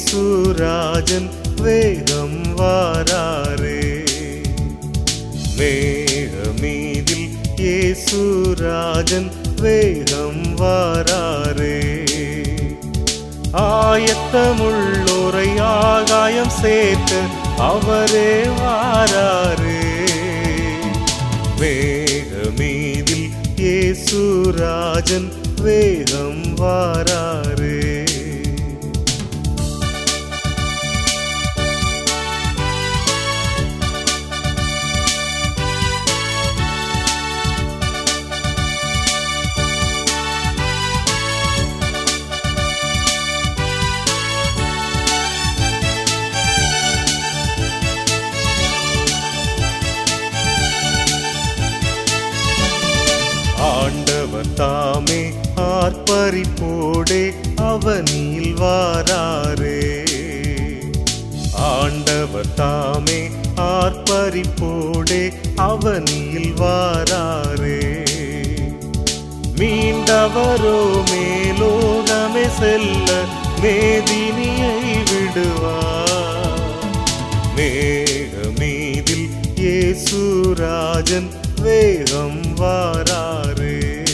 இயேசுராஜன் வேகம் வாராரே மேகமீதில் இயேசுராஜன் வேகம் வாராரே ஆயத்தமுள்ளோரை ஆகாயம் சேர்க்க அவரே வாராரே மேகமீதில் இயேசுராஜன் வேகம் வாராரே ஆண்டவர் தாமே ஆர்ப்பரிப்போடே அவனில் வாராரே ஆண்டவர் தாமே ஆர்ப்பரிப்போடே அவனில் வாராரே மீண்டவரோ மேலோகமே செல்ல மேதினியை விடுவார் மேகமீதில் இயேசுராஜன் வேகம் வாராரே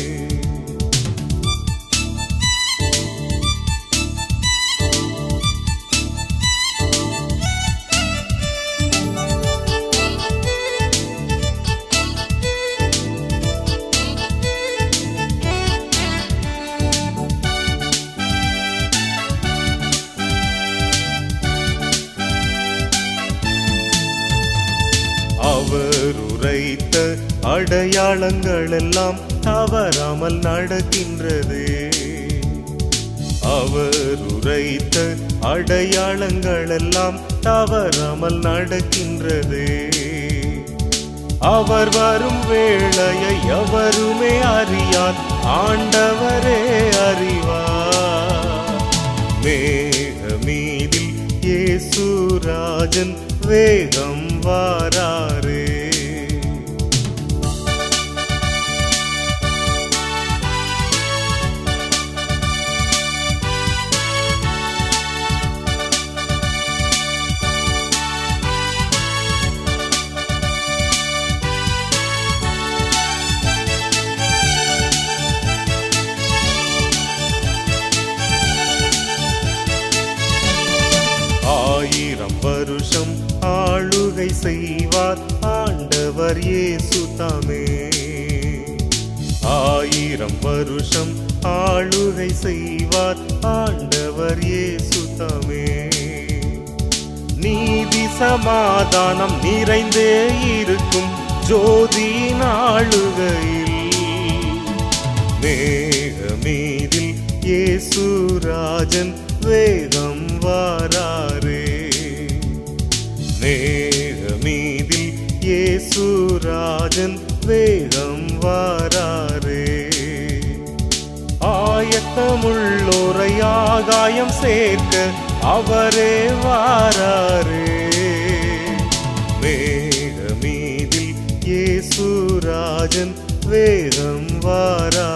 அவர் உரைத்த அடையாளங்கள் எல்லாம் தவறாமல் நடக்கின்றது அவர் உரைத்த அடையாளங்கள் எல்லாம் தவறாமல் நடக்கின்றது அவர் வரும் வேளையை எவருமே அறியார் ஆண்டவரே அறிவார் மேகமீதில் இயேசுராஜன் வேகம் வாராரே ஆயிரம் வருஷம் ஆளுகை செய்வார் ஆண்டவர் இயேசு தாமே ஆயிரம் வருஷம் ஆளுகை செய்வார் ஆண்டவர் இயேசு தாமே நீதி சமாதானம் நிறைந்தே இருக்கும் ஜோதியின் ஆளுகையில் மேகமீதில் இயேசுராஜன் வேகம் வாராரே மேகமீதில் இயேசுராஜன் வேகம் வாராரே ஆயத்தமுள்ளோரை ஆகாயம் சேர்க்க அவரே வாராரே மேகமீதில் இயேசுராஜன் வேகம் வாரா